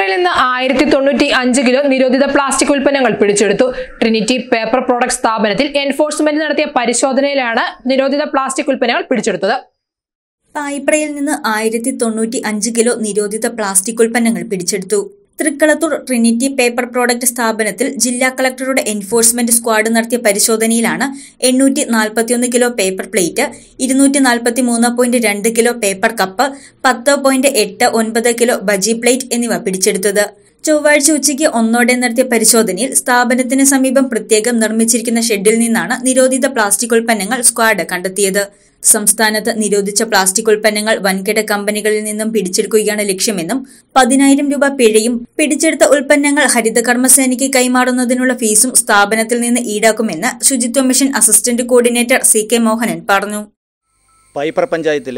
പായിപ്രയിൽ നിന്ന് ആയിരത്തി തൊണ്ണൂറ്റി അഞ്ച് കിലോ നിരോധിത പ്ലാസ്റ്റിക് ഉൽപ്പന്നങ്ങൾ പിടിച്ചെടുത്തു ട്രിനിറ്റി പേപ്പർ പ്രോഡക്റ്റ് സ്ഥാപനത്തിൽ എൻഫോഴ്സ്മെന്റ് നടത്തിയ പരിശോധനയിലാണ് നിരോധിത പ്ലാസ്റ്റിക് ഉൽപ്പന്നങ്ങൾ പിടിച്ചെടുത്തത് പായിപ്രയിൽ നിന്ന് ആയിരത്തി തൊണ്ണൂറ്റി അഞ്ച് കിലോ നിരോധിത പ്ലാസ്റ്റിക് ഉൽപ്പന്നങ്ങൾ പിടിച്ചെടുത്തു തൃക്കളത്തൂർ ട്രിനിറ്റി പേപ്പർ പ്രോഡക്റ്റ് സ്ഥാപനത്തിൽ ജില്ലാ കളക്ടറുടെ എൻഫോഴ്സ്മെന്റ് സ്ക്വാഡ് നടത്തിയ പരിശോധനയിലാണ് എണ്ണൂറ്റി നാൽപ്പത്തിയൊന്ന് കിലോ പേപ്പർ പ്ലേറ്റ് ഇരുന്നൂറ്റി നാൽപ്പത്തി മൂന്ന് പോയിന്റ് രണ്ട് കിലോ പേപ്പർ കപ്പ് പത്ത് പോയിന്റ് എട്ട് ഒൻപത് കിലോ ബജി പ്ലേറ്റ് എന്നിവ പിടിച്ചെടുത്തത് ചൊവ്വാഴ്ച ഉച്ചയ്ക്ക് ഒന്നോടെ നടത്തിയ പരിശോധനയിൽ സ്ഥാപനത്തിന് സമീപം പ്രത്യേകം നിർമ്മിച്ചിരിക്കുന്ന ഷെഡിൽ നിന്നാണ് നിരോധിത പ്ലാസ്റ്റിക് ഉൽപ്പന്നങ്ങൾ സ്ക്വാഡ് കണ്ടെത്തിയത് സംസ്ഥാനത്ത് നിരോധിച്ച പ്ലാസ്റ്റിക് ഉൽപ്പന്നങ്ങൾ വൻകിട കമ്പനികളിൽ നിന്നും പിടിച്ചെടുക്കുകയാണ് ലക്ഷ്യമെന്നും പതിനായിരം രൂപ പിഴയും പിടിച്ചെടുത്ത ഉൽപ്പന്നങ്ങൾ ഹരിതകർമ്മസേനയ്ക്ക് കൈമാറുന്നതിനുള്ള ഫീസും സ്ഥാപനത്തിൽ നിന്ന് ഈടാക്കുമെന്ന് ശുചിത്വ mission assistant coordinator C K Mohanan പറഞ്ഞു പൈപ്ര പഞ്ചായത്തിൽ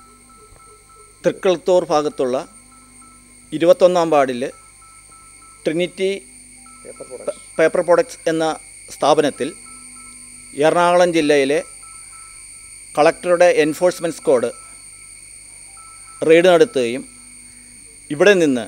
തൃക്കളത്തൂർ ഭാഗത്തുള്ള ഇരുപത്തൊന്നാം വാർഡിൽ ട്രിനിറ്റി പേപ്പർ പ്രൊഡക്ട്സ് എന്ന സ്ഥാപനത്തിൽ എറണാകുളം ജില്ലയിലെ കളക്ടറുടെ എൻഫോഴ്സ്മെൻറ്റ് സ്ക്വാഡ് റെയ്ഡ് നടത്തുകയും ഇവിടെ നിന്ന്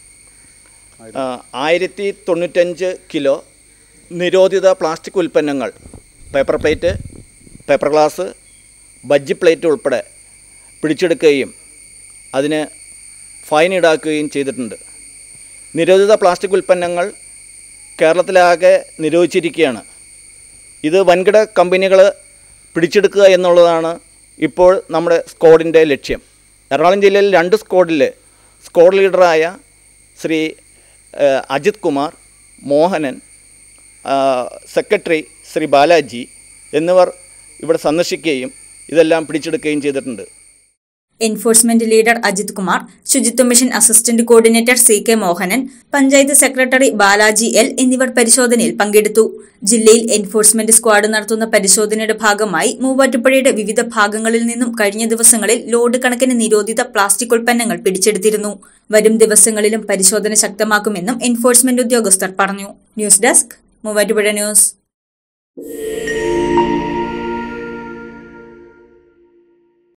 ആ, ആയിരത്തി തൊണ്ണൂറ്റഞ്ച് കിലോ നിരോധിത പ്ലാസ്റ്റിക് ഉൽപ്പന്നങ്ങൾ paper plate paper glass bajji plate ഉൾപ്പെടെ പിടിച്ചെടുക്കുകയും അതിന് ഫൈൻ ഈടാക്കുകയും ചെയ്തിട്ടുണ്ട് നിരോധിത പ്ലാസ്റ്റിക് ഉൽപ്പന്നങ്ങൾ കേരളത്തിലാകെ നിരോധിച്ചിരിക്കുകയാണ് ഇത് വൻകിട കമ്പനികൾ പിടിച്ചെടുക്കുക എന്നുള്ളതാണ് ഇപ്പോൾ നമ്മുടെ സ്ക്വാഡിൻ്റെ ലക്ഷ്യം എറണാകുളം ജില്ലയിൽ രണ്ട് സ്ക്വാഡിൽ സ്ക്വാഡ് ലീഡറായ ശ്രീ ഏഹ്, അജിത് കുമാർ മോഹനൻ ആ, സെക്രട്ടറി ശ്രീ ബാലാജി എന്നിവർ ഇവിടെ സന്ദർശിക്കുകയും ഇതെല്ലാം പിടിച്ചെടുക്കുകയും ചെയ്തിട്ടുണ്ട് എൻഫോഴ്സ്മെന്റ് ലീഡർ അജിത് കുമാർ ശുചിത്വ mission assistant coordinator C K Mohanan panchayat secretary Balaji L എന്നിവർ പരിശോധനയിൽ പങ്കെടുത്തു ജില്ലയിൽ എൻഫോഴ്സ്മെന്റ് സ്ക്വാഡ് നടത്തുന്ന പരിശോധനയുടെ ഭാഗമായി മൂവാറ്റുപുഴയുടെ വിവിധ ഭാഗങ്ങളിൽ നിന്നും കഴിഞ്ഞ ദിവസങ്ങളിൽ ലോഡ് കണക്കിന് നിരോധിത പ്ലാസ്റ്റിക് ഉൽപ്പന്നങ്ങൾ പിടിച്ചെടുത്തിരുന്നു വരും ദിവസങ്ങളിലും പരിശോധന ശക്തമാക്കുമെന്നും എൻഫോഴ്സ്മെന്റ് ഉദ്യോഗസ്ഥർ പറഞ്ഞു ന്യൂസ് ഡെസ്ക് മൂവാറ്റുപുഴ ന്യൂസ്